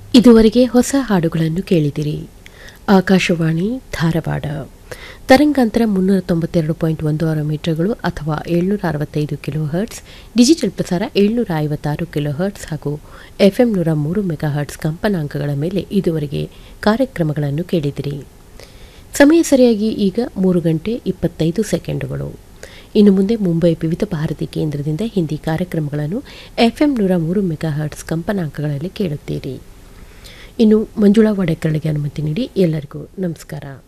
ಇದುವರೆಗೆ ಹೊಸ ಹಾಡುಗಳನ್ನು ಕೇಳಿದಿರಿ ಆಕಾಶವಾಣಿ ಧಾರವಾಡ ತರಂಗಾಂತರ ಮುನ್ನೂರ ತೊಂಬತ್ತೆರಡು ಪಾಯಿಂಟ್ ಒಂದು ಆರು ಮೀಟರ್ಗಳು ಅಥವಾ ಏಳ್ನೂರ ಅರವತ್ತೈದು ಕಿಲೋ ಹರ್ಟ್ಸ್ ಡಿಜಿಟಲ್ ಪ್ರಸಾರ ಏಳ್ನೂರ ಐವತ್ತಾರು ಕಿಲೋ ಹರ್ಟ್ಸ್ ಹಾಗೂ ಎಫ್ಎಂ ನೂರ ಮೂರು ಮೆಗಾ ಹರ್ಟ್ಸ್ ಕಂಪನಾಂಕಗಳ ಮೇಲೆ ಇದುವರೆಗೆ ಕಾರ್ಯಕ್ರಮಗಳನ್ನು ಕೇಳಿದಿರಿ ಸಮಯ ಸರಿಯಾಗಿ ಈಗ ಮೂರು ಗಂಟೆ ಇಪ್ಪತ್ತೈದು ಸೆಕೆಂಡುಗಳು ಇನ್ನು ಮುಂದೆ ಮುಂಬೈ ವಿವಿಧ ಭಾರತಿ ಕೇಂದ್ರದಿಂದ ಹಿಂದಿ ಕಾರ್ಯಕ್ರಮಗಳನ್ನು ಎಫ್ಎಂ ನೂರ ಮೂರು ಮೆಗಾ ಹರ್ಟ್ಸ್ ಕಂಪನಾಂಕಗಳಲ್ಲಿ ಕೇಳುತ್ತೀರಿ ಇನ್ನು ಮಂಜುಳಾ ವಡೇಕರ್ಳಿಗೆ ಅನುಮತಿ ನೀಡಿ ಎಲ್ಲರಿಗೂ ನಮಸ್ಕಾರ